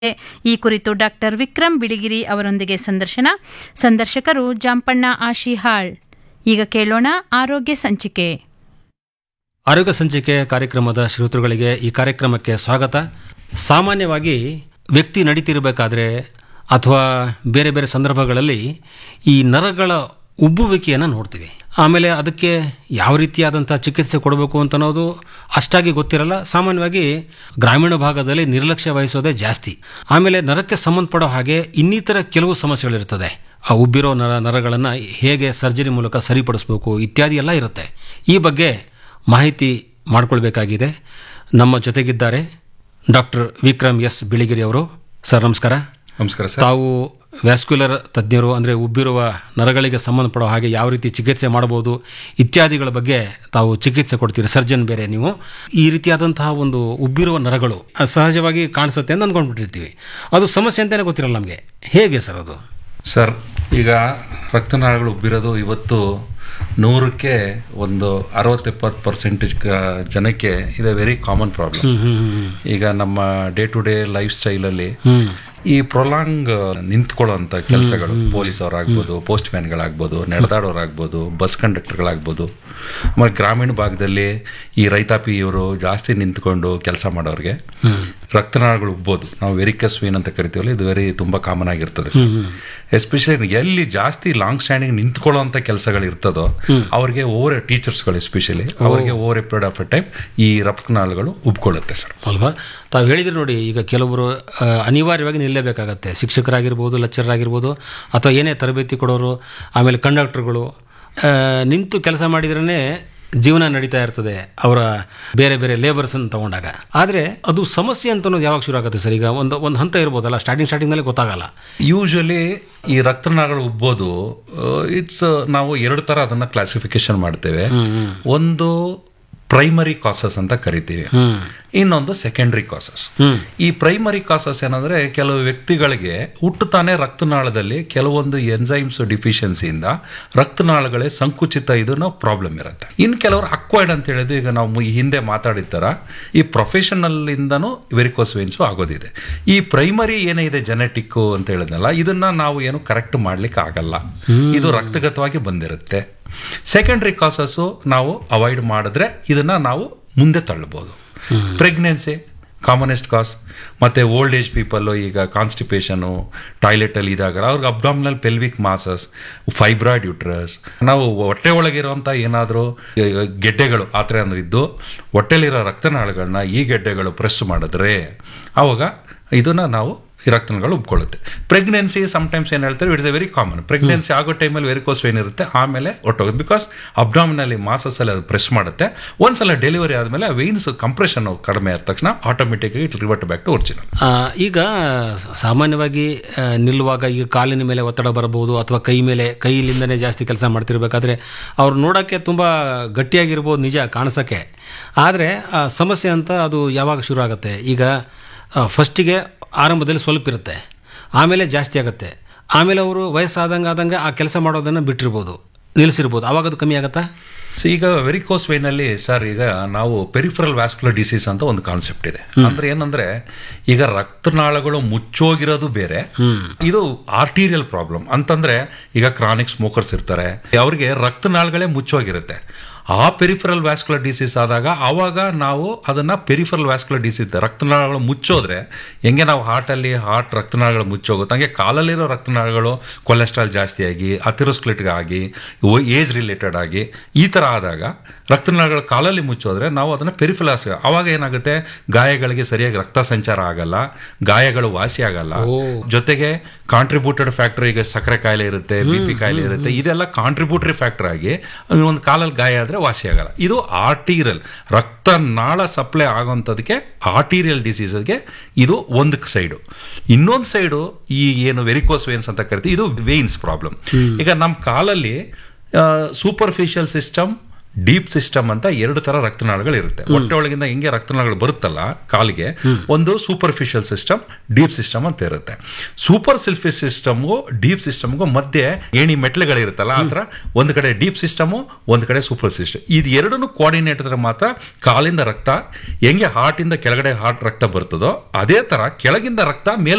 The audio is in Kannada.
ಈ ಕುರಿತು ಡಾಕ್ಟರ್ ವಿಕ್ರಮ್ ಬಿಳಿಗಿರಿ ಅವರೊಂದಿಗೆ ಸಂದರ್ಶನ ಸಂದರ್ಶಕರು ಜಾಂಪಣ್ಣ ಆಶಿಹಾಳ್ ಈಗ ಕೇಳೋಣ ಆರೋಗ್ಯ ಸಂಚಿಕೆ ಆರೋಗ್ಯ ಸಂಚಿಕೆ ಕಾರ್ಯಕ್ರಮದ ಶ್ರೋತೃಗಳಿಗೆ ಈ ಕಾರ್ಯಕ್ರಮಕ್ಕೆ ಸ್ವಾಗತ ಸಾಮಾನ್ಯವಾಗಿ ವ್ಯಕ್ತಿ ನಡೀತಿರಬೇಕಾದ್ರೆ ಅಥವಾ ಬೇರೆ ಬೇರೆ ಸಂದರ್ಭಗಳಲ್ಲಿ ಈ ನರಗಳ ಉಬ್ಬುವಿಕೆಯನ್ನು ನೋಡ್ತೀವಿ ಆಮೇಲೆ ಅದಕ್ಕೆ ಯಾವ ರೀತಿಯಾದಂಥ ಚಿಕಿತ್ಸೆ ಕೊಡಬೇಕು ಅಂತ ಅನ್ನೋದು ಅಷ್ಟಾಗಿ ಗೊತ್ತಿರಲ್ಲ ಸಾಮಾನ್ಯವಾಗಿ ಗ್ರಾಮೀಣ ಭಾಗದಲ್ಲಿ ನಿರ್ಲಕ್ಷ್ಯ ವಹಿಸೋದೇ ಜಾಸ್ತಿ ಆಮೇಲೆ ನರಕ್ಕೆ ಸಂಬಂಧಪಡೋ ಹಾಗೆ ಇನ್ನಿತರ ಕೆಲವು ಸಮಸ್ಯೆಗಳಿರ್ತದೆ ಆ ಉಬ್ಬಿರೋ ನರ ನರಗಳನ್ನು ಹೇಗೆ ಸರ್ಜರಿ ಮೂಲಕ ಸರಿಪಡಿಸ್ಬೇಕು ಇತ್ಯಾದಿ ಎಲ್ಲ ಇರುತ್ತೆ ಈ ಬಗ್ಗೆ ಮಾಹಿತಿ ಮಾಡಿಕೊಳ್ಬೇಕಾಗಿದೆ ನಮ್ಮ ಜೊತೆಗಿದ್ದಾರೆ ಡಾಕ್ಟರ್ ವಿಕ್ರಮ್ ಎಸ್ ಬಿಳಿಗಿರಿ ಅವರು ಸರ್ ನಮಸ್ಕಾರ ನಮಸ್ಕಾರ ಸರ್ ತಾವು ವ್ಯಾಸ್ಕ್ಯುಲರ್ ತಜ್ಞರು ಅಂದರೆ ಉಬ್ಬಿರುವ ನರಗಳಿಗೆ ಸಂಬಂಧಪಡೋ ಹಾಗೆ ಯಾವ ರೀತಿ ಚಿಕಿತ್ಸೆ ಮಾಡಬಹುದು ಇತ್ಯಾದಿಗಳ ಬಗ್ಗೆ ತಾವು ಚಿಕಿತ್ಸೆ ಕೊಡ್ತೀರಿ ಸರ್ಜನ್ ಬೇರೆ ನೀವು ಈ ರೀತಿಯಾದಂತಹ ಒಂದು ಉಬ್ಬಿರುವ ನರಗಳು ಅದು ಸಹಜವಾಗಿ ಕಾಣಿಸುತ್ತೆ ಅಂತ ಅಂದ್ಕೊಂಡ್ಬಿಟ್ಟಿರ್ತೀವಿ ಅದು ಸಮಸ್ಯೆ ಅಂತಲೇ ಗೊತ್ತಿರಲ್ಲ ನಮಗೆ ಹೇಗೆ ಸರ್ ಅದು ಸರ್ ಈಗ ರಕ್ತನಾಳಗಳು ಉಬ್ಬಿರೋದು ಇವತ್ತು ನೂರಕ್ಕೆ ಒಂದು ಅರವತ್ತೆಪ್ಪತ್ತು ಪರ್ಸೆಂಟೇಜ್ ಜನಕ್ಕೆ ಇದೆ ವೆರಿ ಕಾಮನ್ ಪ್ರಾಬ್ಲಮ್ ಈಗ ನಮ್ಮ ಡೇ ಟು ಡೇ ಲೈಫ್ ಸ್ಟೈಲಲ್ಲಿ ಈ ಪ್ರೊಲಾಂಗ್ ನಿಂತ್ಕೊಳ್ಳೋಂಥ ಕೆಲಸಗಳು ಪೊಲೀಸ್ ಅವರಾಗ್ಬೋದು ಪೋಸ್ಟ್ ಮ್ಯಾನ್ಗಳಾಗ್ಬೋದು ನಡೆದಾಡೋರಾಗ್ಬೋದು ಬಸ್ ಕಂಡಕ್ಟರ್ಗಳಾಗ್ಬೋದು ಆಮೇಲೆ ಗ್ರಾಮೀಣ ಭಾಗದಲ್ಲಿ ಈ ರೈತಾಪಿ ಇವರು ಜಾಸ್ತಿ ನಿಂತ್ಕೊಂಡು ಕೆಲಸ ಮಾಡೋರಿಗೆ ರಕ್ತನಾಳಗಳು ಉಬ್ಬೋದು ನಾವು ವೆರಿಕಸ್ ವೀನ್ ಅಂತ ಕರಿತೀವಲ್ಲ ಇದು ವೆರಿ ತುಂಬಾ ಕಾಮನ್ ಆಗಿರ್ತದೆ ಎಸ್ಪೆಷಲಿ ಎಲ್ಲಿ ಜಾಸ್ತಿ ಲಾಂಗ್ ಸ್ಟ್ಯಾಂಡಿಂಗ್ ನಿಂತ್ಕೊಳ್ಳೋಂಥ ಕೆಲಸಗಳು ಇರ್ತದೋ ಅವ್ರಿಗೆ ಓವರ್ ಟೀಚರ್ಸ್ಗಳು ಎಸ್ಪೆಷಲಿ ಅವರಿಗೆ over a period of a time ಈ ರಕ್ತನಾಳಗಳು ಉಬ್ಕೊಳ್ಳುತ್ತೆ ಸರ್ ಅಲ್ವಾ ತಾವು ಹೇಳಿದ್ರೆ ನೋಡಿ ಈಗ ಕೆಲವರು ಆ, ಅನಿವಾರ್ಯವಾಗಿ ನಿಲ್ಲಬೇಕಾಗತ್ತೆ ಶಿಕ್ಷಕರಾಗಿರ್ಬೋದು ಲೆಕ್ಚರ್ ಆಗಿರ್ಬೋದು ಅಥವಾ ಏನೇ ತರಬೇತಿ ಕೊಡೋರು ಆಮೇಲೆ ಕಂಡಕ್ಟರ್ಗಳು ಆ, ನಿಂತು ಕೆಲಸ ಮಾಡಿದ್ರೇ ಜೀವನ ನಡೀತಾ ಇರ್ತದೆ ಅವರ ಬೇರೆ ಬೇರೆ ಲೇಬರ್ಸನ್ನು ತಗೊಂಡಾಗ ಆದರೆ ಅದು ಸಮಸ್ಯೆ ಅಂತ ಅನ್ನೋದು ಯಾವಾಗ ಶುರು ಆಗುತ್ತೆ ಸರ್ ಈಗ ಒಂದು ಒಂದು ಹಂತ ಇರ್ಬೋದಲ್ಲ ಸ್ಟಾರ್ಟಿಂಗ್ ಸ್ಟಾರ್ಟಿಂಗ್ನಲ್ಲಿ ಗೊತ್ತಾಗಲ್ಲ ಯೂಶಲಿ ಈ ರಕ್ತನಾಳಗಳು ಉಬ್ಬೋದು ಇಟ್ಸ್ ನಾವು ಎರಡು ತರ ಅದನ್ನ ಕ್ಲಾಸಿಫಿಕೇಶನ್ ಮಾಡ್ತೇವೆ ಒಂದು ಪ್ರೈಮರಿ ಕಾಸಸ್ ಅಂತ ಕರಿತೀವಿ ಇನ್ನೊಂದು ಸೆಕೆಂಡರಿ ಕಾಸಸ್ ಈ ಪ್ರೈಮರಿ ಕಾಸಸ್ ಏನಂದ್ರೆ ಕೆಲವು ವ್ಯಕ್ತಿಗಳಿಗೆ ಹುಟ್ಟುತ್ತಾನೆ ರಕ್ತನಾಳದಲ್ಲಿ ಕೆಲವೊಂದು ಎನ್ಸೈಮ್ಸ್ ಡಿಫಿಷಿಯನ್ಸಿಯಿಂದ ರಕ್ತನಾಳಗಳೇ ಸಂಕುಚಿತ ಇದನ್ನ ಪ್ರಾಬ್ಲಮ್ ಇರುತ್ತೆ ಇನ್ನು ಕೆಲವರು ಅಕ್ವೈರ್ಡ್ ಅಂತ ಹೇಳಿದ್ರೆ ಈಗ ನಾವು ಮು- ಈ ಹಿಂದೆ ಮಾತಾಡಿದ ಥರ ಈ ಪ್ರೊಫೆಷನಲ್ ಇಂದನೂ ವೆರಿಕೋಸ್ ವೇನ್ಸ್ ಆಗೋದಿದೆ ಈ ಪ್ರೈಮರಿ ಏನಿದೆ ಜೆನೆಟಿಕ್ ಅಂತ ಹೇಳಿದ್ನಲ್ಲ ಇದನ್ನ ನಾವು ಏನು ಕರೆಕ್ಟ್ ಮಾಡ್ಲಿಕ್ಕೆ ಆಗಲ್ಲ ಇದು ರಕ್ತಗತವಾಗಿ ಬಂದಿರುತ್ತೆ ಸೆಕೆಂಡರಿ ಕಾಸಸ್ಸು ನಾವು ಅವಾಯ್ಡ್ ಮಾಡಿದ್ರೆ ಇದನ್ನ ನಾವು ಮುಂದೆ ತಳ್ಳಬಹುದು ಪ್ರೆಗ್ನೆನ್ಸಿ ಕಾಮನೆಸ್ಟ್ ಕಾಸ್ ಮತ್ತೆ ಓಲ್ಡ್ ಏಜ್ ಪೀಪಲ್ ಈಗ ಕಾನ್ಸ್ಟಿಪೇಷನು ಟಾಯ್ಲೆಟ್ ಅಲ್ಲಿ ಇದಾಗ ಅವ್ರಿಗೆ abdominal pelvic masses fibroid uterus ನಾವು ಹೊಟ್ಟೆ ಒಳಗಿರುವಂತ ಏನಾದರೂ ಗೆಡ್ಡೆಗಳು ಆ ಥರ ಅಂದ್ರೆ ಇದ್ದು ಹೊಟ್ಟೆಲಿರೋ ರಕ್ತನಾಳಗಳನ್ನ ಈ ಗೆಡ್ಡೆಗಳು ಪ್ರೆಸ್ ಮಾಡಿದ್ರೆ ಅವಾಗ ಇದನ್ನ ನಾವು ಈ ರಕ್ತನಾಳಗಳು ಉಬ್ಕೊಳ್ಳುತ್ತೆ ಪ್ರೆಗ್ನೆನ್ಸಿ ಸಮ್ಟೈಮ್ಸ್ ಏನು ಹೇಳ್ತಾರೆ it's a very common pregnancy ಆಗೋ ಟೈಮಲ್ಲಿ ವೆರಿಕೋಸ್ ವೇನ್ ಇರುತ್ತೆ ಆಮೇಲೆ ಹೊಟ್ಟೋಗುತ್ತೆ ಬಿಕಾಸ್ ಅಬ್ಡಾಮಿನಲ್ಲಿ ಮಾಸಸ್ ಅಲ್ಲಿ ಅದು ಪ್ರೆಸ್ ಮಾಡುತ್ತೆ ಒಂದ್ಸಲ ಡೆಲಿವರಿ ಆದಮೇಲೆ ವೆಯ್ನ್ಸ್ ಕಂಪ್ರೆಷನ್ ಕಡಿಮೆ ಆದ ತಕ್ಷಣ automatic it revert back to original ಆ, ಈಗ ಸಾಮಾನ್ಯವಾಗಿ ಆ, ನಿಲ್ಲುವಾಗ ಈಗ ಕಾಲಿನ ಮೇಲೆ ಒತ್ತಡ ಬರಬಹುದು ಅಥವಾ ಕೈ ಮೇಲೆ ಕೈಲಿಂದನೇ ಜಾಸ್ತಿ ಕೆಲಸ ಮಾಡ್ತಿರ್ಬೇಕಾದ್ರೆ ಅವ್ರು ನೋಡೋಕ್ಕೆ ತುಂಬ ಗಟ್ಟಿಯಾಗಿರ್ಬೋದು ನಿಜ ಕಾಣಿಸೋಕ್ಕೆ ಆದರೆ ಸಮಸ್ಯೆ ಅಂತ ಅದು ಯಾವಾಗ ಶುರು ಆಗುತ್ತೆ ಈಗ ಫಸ್ಟಿಗೆ ಆರಂಭದಲ್ಲಿ ಸ್ವಲ್ಪ ಇರುತ್ತೆ ಆಮೇಲೆ ಜಾಸ್ತಿ ಆಗುತ್ತೆ ಆಮೇಲೆ ಅವರು ವಯಸ್ಸಾದಂಗೆ ಆದಂಗೆ ಆ ಕೆಲಸ ಮಾಡೋದನ್ನು ಬಿಟ್ಟಿರ್ಬೋದು ನಿಲ್ಲಿಸಿರ್ಬೋದು ಆವಾಗ ಅದು ಕಮ್ಮಿ ಆಗುತ್ತಾ ಸೊ ಈಗ ವೆರಿಕೋಸ್ ವೇನಲ್ಲಿ ಸರ್ ಈಗ ನಾವು ಪೆರಿಫರಲ್ ವ್ಯಾಸ್ಕುಲರ್ ಡಿಸೀಸ್ ಅಂತ ಒಂದು ಕಾನ್ಸೆಪ್ಟ್ ಇದೆ ಅಂದ್ರೆ ಏನಂದ್ರೆ ಈಗ ರಕ್ತನಾಳಗಳು ಮುಚ್ಚೋಗಿರೋದು ಬೇರೆ ಇದು ಆರ್ಟೀರಿಯಲ್ ಪ್ರಾಬ್ಲಮ್ ಅಂತಂದ್ರೆ ಈಗ ಕ್ರಾನಿಕ್ ಸ್ಮೋಕರ್ಸ್ ಇರ್ತಾರೆ ಅವ್ರಿಗೆ ರಕ್ತನಾಳಗಳೇ ಮುಚ್ಚೋಗಿರುತ್ತೆ ಆ ಪೆರಿಫರಲ್ ವ್ಯಾಸ್ಕುಲರ್ ಡಿಸೀಸ್ ಆದಾಗ ಆವಾಗ ನಾವು ಅದನ್ನ ಪೆರಿಫರಲ್ ವ್ಯಾಸ್ಕುಲರ್ ಡಿಸೀಸ್ ರಕ್ತನಾಳಗಳು ಮುಚ್ಚೋದ್ರೆ ಹೆಂಗೆ ನಾವು ಹಾರ್ಟಲ್ಲಿ ಹಾರ್ಟ್ ರಕ್ತನಾಳಗಳು ಮುಚ್ಚೋಗುತ್ತೆ ಹಂಗೆ ಕಾಲಲ್ಲಿರೋ ರಕ್ತನಾಳಗಳು ಕೊಲೆಸ್ಟ್ರಾಲ್ ಜಾಸ್ತಿ ಆಗಿ ಅಥಿರೋಸ್ಕ್ಲಿಟ್ ಆಗಿ ಏಜ್ ರಿಲೇಟೆಡ್ ಆಗಿ ಈ ತರ ಆದಾಗ ರಕ್ತನಾಳಗಳು ಕಾಲಲ್ಲಿ ಮುಚ್ಚೋದ್ರೆ ನಾವು ಅದನ್ನ ಪೆರಿಫರಲ್ ಅವಾಗ ಏನಾಗುತ್ತೆ ಗಾಯಗಳಿಗೆ ಸರಿಯಾಗಿ ರಕ್ತ ಸಂಚಾರ ಆಗಲ್ಲ ಗಾಯಗಳು ವಾಸಿ ಆಗಲ್ಲ ಜೊತೆಗೆ ಕಾಂಟ್ರಿಬ್ಯೂಟೆಡ್ ಫ್ಯಾಕ್ಟರ್ ಈಗ ಸಕ್ಕರೆ ಕಾಯಿಲೆ ಇರುತ್ತೆ ಬಿ ಪಿ ಕಾಯಿಲೆ ಇರುತ್ತೆ ಇದೆಲ್ಲ ಕಾಂಟ್ರಿಬ್ಯೂಟರಿ ಫ್ಯಾಕ್ಟರ್ ಆಗಿ ಒಂದು ಕಾಲಲ್ಲಿ ಗಾಯ ಆದ್ರೆ ವಾಸಿ ಆಗಲ್ಲ ಇದು ಆರ್ಟೀರಿಯಲ್ ರಕ್ತನಾಳ ಸಪ್ಲೈ ಆಗೋಂಥದಕ್ಕೆ ಆರ್ಟೀರಿಯಲ್ ಡಿಸೀಸ್ಗೆ ಇದು ಒಂದು ಸೈಡು ಇನ್ನೊಂದು ಸೈಡು ಈ ಏನು ವೆರಿಕೋಸ್ ವೇನ್ಸ್ ಅಂತ ಕರಿತೀವಿ ಇದು ವೇನ್ಸ್ ಪ್ರಾಬ್ಲಮ್ ಈಗ ನಮ್ಮ ಕಾಲಲ್ಲಿ ಸೂಪರ್ಫಿಷಿಯಲ್ ಸಿಸ್ಟಮ್ ಡೀಪ್ ಸಿಸ್ಟಮ್ ಅಂತ ಎರಡು ತರ ರಕ್ತನಾಳಗಳು ಇರುತ್ತೆ ಹೊಟ್ಟೆ ಒಳಗಿಂದ ಹೆಂಗೆ ರಕ್ತನಾಳಗಳು ಬರುತ್ತಲ್ಲ ಕಾಲಿಗೆ ಒಂದು ಸೂಪರ್ಫಿಷಿಯಲ್ ಸಿಸ್ಟಮ್ ಡೀಪ್ ಸಿಸ್ಟಮ್ ಅಂತ ಇರುತ್ತೆ ಸೂಪರ್ ಸಿಲ್ಫಿ ಸಿಸ್ಟಮ್ಗೂ ಡೀಪ್ ಸಿಸ್ಟಮ್ಗೂ ಮಧ್ಯೆ ಏಣಿ ಮೆಟ್ಲುಗಳಿರುತ್ತಲ್ಲ ಆ ಥರ ಒಂದು ಕಡೆ ಡೀಪ್ ಸಿಸ್ಟಮು ಒಂದು ಕಡೆ ಸೂಪರ್ ಸಿಸ್ಟಮ್ ಇದು ಎರಡನ್ನೂ ಕೋಆರ್ಡಿನೇಟ್ ಮಾತ್ರ ಕಾಲಿಂದ ರಕ್ತ ಹೆಂಗೆ ಹಾರ್ಟ್ ಇಂದ ಕೆಳಗಡೆ ಹಾರ್ಟ್ ರಕ್ತ ಬರ್ತದೋ ಅದೇ ತರ ಕೆಳಗಿಂದ ರಕ್ತ ಮೇಲ್